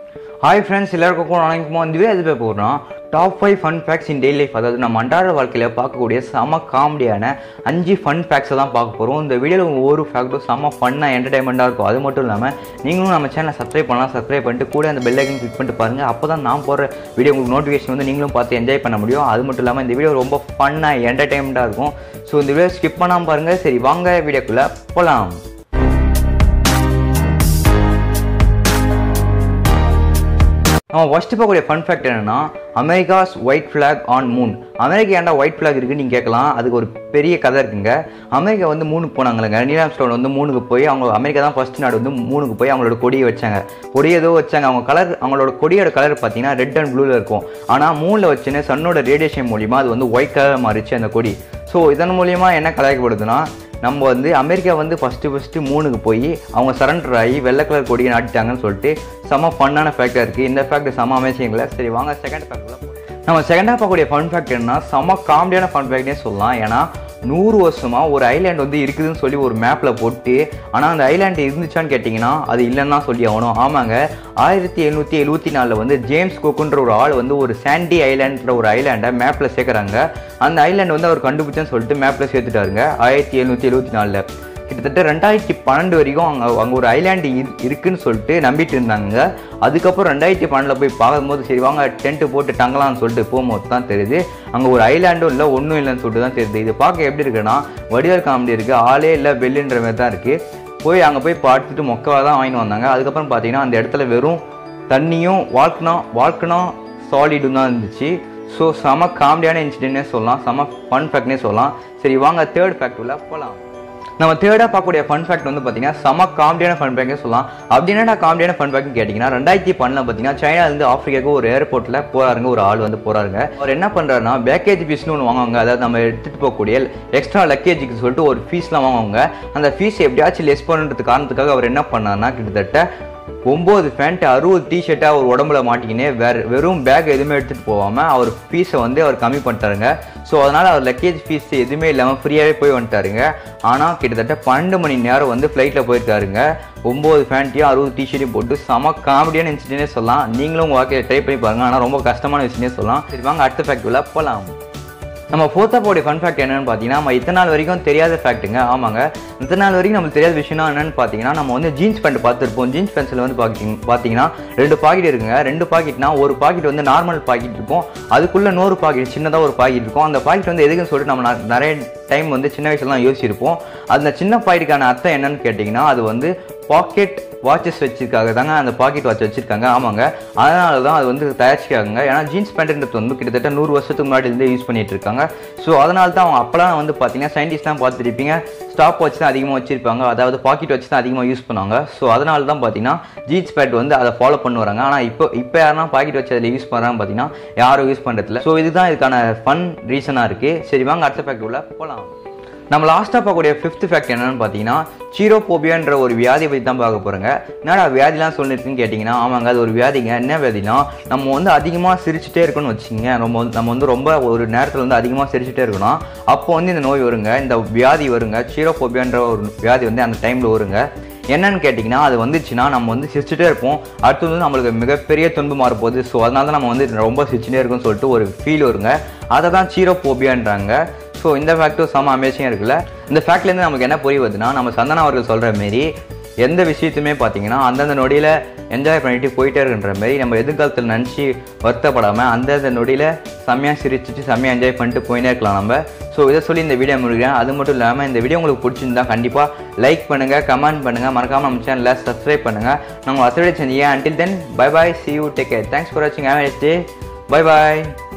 hi friends எல்லாருக்கும் வணக்கம் இந்த வீடியோ எது போகிறோம் top five fun facts in daily life அதாவது நம்ம அன்றாட வாழ்க்கையில் பார்க்கக்கூடிய செம காமெடியான அஞ்சு ஃபன் ஃபேக்ட்ஸை தான் பார்க்க போகிறோம் இந்த வீடியோவில் ஒவ்வொரு ஃபேக்ட்டும் செம ஃபன்னாக என்டர்டைன்மெண்ட்டாக இருக்கும் அது மட்டும் இல்லாமல் நீங்களும் நம்ம சேனலை சப்ஸ்கிரைப் பண்ணலாம் சப்ஸ்கிரைப் பண்ணிட்டு கூட அந்த பெல் ஐக்கன் கிளிக் பண்ணிட்டு பாருங்கள் அப்போ தான் நான் போடுற வீடியோ உங்களுக்கு நோட்டிஃபிகேஷன் வந்து நீங்களும் பார்த்து என்ஜாய் பண்ண முடியும் அது மட்டும் இல்லாமல் இந்த வீடியோ ரொம்ப ஃபன்னாக என்டர்டைன்மெண்ட்டாக இருக்கும் ஸோ இந்த வீடியோ ஸ்கிப் பண்ணாமல் பாருங்கள் சரி வாங்க வீடியோக்குள்ளே போகலாம் நம்ம ஃபஸ்ட்டு பார்க்கக்கூடிய ஃபன் ஃபேக்ட் என்னன்னா America's white flag on moon America ஏன்டா ஒயிட் ஃப்ளாக் இருக்குன்னு நீங்கள் கேட்கலாம் அதுக்கு ஒரு பெரிய கதை இருக்குங்க அமெரிக்கா வந்து மூணுக்கு போனாங்களேங்க நீலாம் ஸ்டோன் வந்து மூணுக்கு போய் அவங்க அமெரிக்கா தான் ஃபர்ஸ்ட் நாடு வந்து மூணுக்கு போய் அவங்களோட கொடியை வச்சாங்க கொடி ஏதோ வச்சாங்க அவங்க கலர் அவங்களோட கொடியோட கலர் பார்த்தீங்கன்னா ரெட் அண்ட் ப்ளூவில் இருக்கும் ஆனால் மூணில் வச்சுன்னு சன்னோட ரேடியேஷன் மூலிமா அது வந்து ஒயிட் கலர் மாறிச்சு அந்த கொடி ஸோ இதன் மூலியமா என்ன கலாய்க்கப்படுதுன்னா நம்ம வந்து அமெரிக்கா வந்து ஃபஸ்ட்டு ஃபஸ்ட்டு மூணுக்கு போய் அவங்க சரண்டர் ஆகி வெள்ளை கலர் கொடியை நாட்டிட்டாங்கன்னு சொல்லிட்டு செம ஃபன்னான ஃபேக்டாக இருக்குது இந்த ஃபேக்ட் செம அமேசிங்கில் சரி வாங்க செகண்ட் ஃபேக்டில் நம்ம செகண்டாக பார்க்கக்கூடிய ஃபன் ஃபேக்ட் என்னன்னா செம காமெடியான ஃபன் ஃபேக்ட்னே சொல்லலாம் ஏன்னா நூறு வருஷமாக ஒரு ஐலாண்ட் வந்து இருக்குதுன்னு சொல்லி ஒரு மேப்பில் போட்டு ஆனால் அந்த ஐலாண்டு இருந்துச்சான்னு கேட்டிங்கன்னா அது இல்லைன்னு தான் சொல்லி ஆகணும் ஆமாங்க ஆயிரத்தி எழுநூற்றி எழுபத்தி நாலில் வந்து ஜேம்ஸ் குக்குன்ற ஒரு ஆள் வந்து ஒரு சாண்டி ஐலாண்ட்ன்ற ஒரு ஐலாண்டை மேப்பில் சேர்க்குறாங்க அந்த ஐலாண்ட் வந்து அவர் கண்டுபிடிச்சேன்னு சொல்லிட்டு மேப்பில் சேர்த்துட்டாருங்க ஆயிரத்தி எழுநூற்றி எழுபத்தி நாலில் கிட்டத்தட்ட ரெண்டாயிரத்தி பன்னெண்டு வரைக்கும் அங்கே அங்கே ஒரு ஐலாண்டு இருக்குன்னு சொல்லிட்டு நம்பிட்டு இருந்தாங்க அதுக்கப்புறம் ரெண்டாயிரத்தி பன்னெண்டில் போய் பார்க்கும்போது சரி வாங்க டென்ட்டு போட்டு தங்கலாம்னு சொல்லிட்டு போகும்போது தான் தெரியுது அங்கே ஒரு ஐலாண்டும் இல்லை ஒன்றும் இல்லைன்னு சொல்லிட்டு தான் தெரியுது இது பார்க்க எப்படி இருக்குன்னா வடிவேல் காமெடி இருக்குது ஆளே இல்லை பெல்லுன்ற மாதிரி தான் இருக்குது போய் அங்கே போய் பார்த்துட்டு மொக்கவாக தான் வாங்கிட்டு வந்தாங்க அதுக்கப்புறம் பார்த்தீங்கன்னா அந்த இடத்துல வெறும் தண்ணியும் வால்கனா வால்கனா சாலிடும் தான் இருந்துச்சு ஸோ செம காமெடியான இன்சிடென்ட்னே சொல்லலாம் செம ஃபன் ஃபேக்ட்னே சொல்லலாம் சரி வாங்க தேர்ட் ஃபேக்ட் உள்ள போகலாம் நம்ம தேர்டாக பார்க்கக்கூடிய ஃபன் ஃபேக்ட் வந்து பார்த்தீங்கன்னா செம காமெடியான ஃபன் ஃபேக்ட்னே சொல்லலாம் அப்படி என்னடா காமெடியான ஃபன் ஃபேக்ட்னு கேட்டிங்கன்னா ரெண்டாயிரத்தி பன்னில் பார்த்தீங்கன்னா சைனாலேருந்து ஆஃப்ரிக்காவுக்கு ஒரு ஏர்போர்ட்டில் போகிறாருங்க ஒரு ஆள் வந்து போகிறாருங்க அவர் என்ன பண்ணுறாருன்னா பேக்கேஜ் ஃபீஸ்னு ஒன்று வாங்குவாங்க அதாவது நம்ம எடுத்துகிட்டு போகக்கூடிய எக்ஸ்ட்ரா லக்கேஜுக்கு சொல்லிட்டு ஒரு ஃபீஸ்லாம் வாங்குவாங்க அந்த ஃபீஸ் எப்படியாச்சும் லெஸ் பண்ணுறது காரணத்துக்காக அவர் என்ன பண்ணார்னா கிட்டத்தட்ட ஒம்பது பேண்ட் அறுபது டிஷர்ட்டை அவர் உடம்புல மாட்டிக்கினே வேற வெறும் பேக் எதுவுமே எடுத்துகிட்டு போகாமல் அவர் ஃபீஸை வந்து அவர் கம்மி பண்ணிட்டாருங்க ஸோ அதனால் அவர் லக்கேஜ் ஃபீஸ் எதுவுமே இல்லாமல் ஃப்ரீயாகவே போய் வந்துட்டாருங்க ஆனால் கிட்டத்தட்ட பன்னெண்டு மணி நேரம் வந்து ஃப்ளைட்டில் போயிருக்காருங்க ஒம்பது பேண்ட்டையும் அறுபது டிஷர்ட்டையும் போட்டு செம காமெடியான இன்சிடென்டே சொல்லலாம் நீங்களும் உங்கள் வாழ்க்கையை ட்ரை பண்ணி பாருங்க ஆனால் ரொம்ப கஷ்டமான விஷயமே சொல்லலாம் சரி வாங்க அடுத்த ஃபேக்ட்ரியில் போகலாம் நம்ம ஃபோர்த்தா போடைய ஃபன் ஃபேக்ட் என்னன்னு பார்த்தீங்கன்னா நம்ம இத்தனை நாள் வரைக்கும் தெரியாத ஃபேக்ட்டுங்க ஆமாங்க இத்தனை நாள் வரைக்கும் நம்மளுக்கு தெரியாத விஷயம்னா என்னன்னு பார்த்தீங்கன்னா நம்ம வந்து ஜீன்ஸ் பேண்ட் பார்த்துருப்போம் ஜீன்ஸ் பேண்ட்ஸில் வந்து பார்த்தீங்க பார்த்தீங்கன்னா ரெண்டு பாக்கெட் இருக்குங்க ரெண்டு பாக்கெட்னா ஒரு பாக்கெட் வந்து நார்மல் பாக்கெட் இருக்கும் அதுக்குள்ளே நூறு பாக்கெட் சின்னதாக ஒரு பாக்கெட் இருக்கும் அந்த பாக்கெட் வந்து எதுக்குன்னு சொல்லிட்டு நம்ம ந- நிறைய டைம் வந்து சின்ன வயசுலலாம் யோசிச்சிருப்போம் அந்த சின்ன பாக்கெட்டுக்கான அர்த்தம் என்னன்னு கேட்டிங்கன்னா அது வந்து பாக்கெட் வாட்சஸ் வச்சிருக்காங்க தாங்க அந்த பாக்கெட் வாட்ச் வச்சிருக்காங்க ஆமாங்க அதனால தான் அது வந்து தயாரிச்சிருக்காங்க ஏன்னா ஜீன்ஸ் பேண்ட்ன்றது வந்து கிட்டத்தட்ட நூறு வருஷத்துக்கு முன்னாடி இருந்தே யூஸ் பண்ணிட்டு இருக்காங்க ஸோ அதனால தான் அவங்க அப்போலாம் வந்து பார்த்தீங்கன்னா சயின்டிஸ்ட்லாம் பார்த்துருப்பீங்க ஸ்டாப் வாட்ச் தான் அதிகமாக வச்சிருப்பாங்க அதாவது பாக்கெட் வச்சு தான் அதிகமாக யூஸ் பண்ணுவாங்க ஸோ அதனால தான் பார்த்தீங்கன்னா ஜீன்ஸ் பேண்ட் வந்து அதை ஃபாலோ பண்ணி வராங்க ஆனால் இப்போ இப்போ யாருன்னா பாக்கெட் வச்சு அதில் யூஸ் பண்ணுறாங்க பார்த்தீங்கன்னா யாரும் யூஸ் பண்ணுறதில்ல ஸோ இதுதான் இதுக்கான ஃபன் ரீசனாக இருக்குது சரி வாங்க அடுத்த ஃபேக்ட் உள்ள போகலாம் நம்ம லாஸ்ட்டாக பார்க்கக்கூடிய ஃபிஃப்த் ஃபேக்ட் என்னன்னு பார்த்தீங்கன்னா சீரோபோபியான்ற ஒரு வியாதி பற்றி தான் பார்க்க போகிறோங்க என்னடா வியாதிலாம் சொல்லிருக்குன்னு கேட்டிங்கன்னா ஆமாங்க அது ஒரு வியாதிங்க என்ன வியாதினா நம்ம வந்து அதிகமாக சிரிச்சுட்டே இருக்கணும்னு வச்சுக்கோங்க நம்ம வந்து நம்ம வந்து ரொம்ப ஒரு நேரத்தில் வந்து அதிகமாக சிரிச்சுட்டே இருக்கணும் அப்போ வந்து இந்த நோய் வருங்க இந்த வியாதி வருங்க சீரோபோபியான்ற ஒரு வியாதி வந்து அந்த டைமில் வருங்க என்னன்னு கேட்டிங்கன்னா அது வந்துச்சுன்னா நம்ம வந்து சிரிச்சுட்டே இருப்போம் அடுத்து வந்து நம்மளுக்கு மிகப்பெரிய துன்பம் மாறப்போகுது ஸோ அதனால தான் நம்ம வந்து ரொம்ப சிரிச்சுட்டே இருக்கும்னு சொல்லிட்டு ஒரு ஃபீல் வருங்க அதை தான் சீரோபோபியான்றாங்க ஸோ இந்த ஃபேக்டும் செம அமேசிங்காக இருக்குல்ல இந்த ஃபேக்ட்லேருந்து நமக்கு என்ன புரிய வருதுன்னா நம்ம சந்தனா அவர்கள் சொல்கிற மாரி எந்த விஷயத்தையுமே பார்த்தீங்கன்னா அந்தந்த நொடியில் என்ஜாய் பண்ணிட்டு போயிட்டே இருக்குன்ற மாதிரி நம்ம எதிர்காலத்தில் நினச்சி வருத்தப்படாமல் அந்தந்த நொடியில் செம்மையாக சிரிச்சிட்டு செம்மையாக என்ஜாய் பண்ணிட்டு போயினே இருக்கலாம் நம்ம ஸோ இதை சொல்லி இந்த வீடியோ முடிக்கிறேன் அது மட்டும் இல்லாமல் இந்த வீடியோ உங்களுக்கு பிடிச்சிருந்தா கண்டிப்பாக லைக் பண்ணுங்கள் கமெண்ட் பண்ணுங்கள் மறக்காமல் நம்ம சேனலில் சப்ஸ்கிரைப் பண்ணுங்கள் நாங்கள் வசதி செஞ்சீங்க until then bye bye see you take care thanks for வாட்சிங் ஹேவ் டே பை பாய்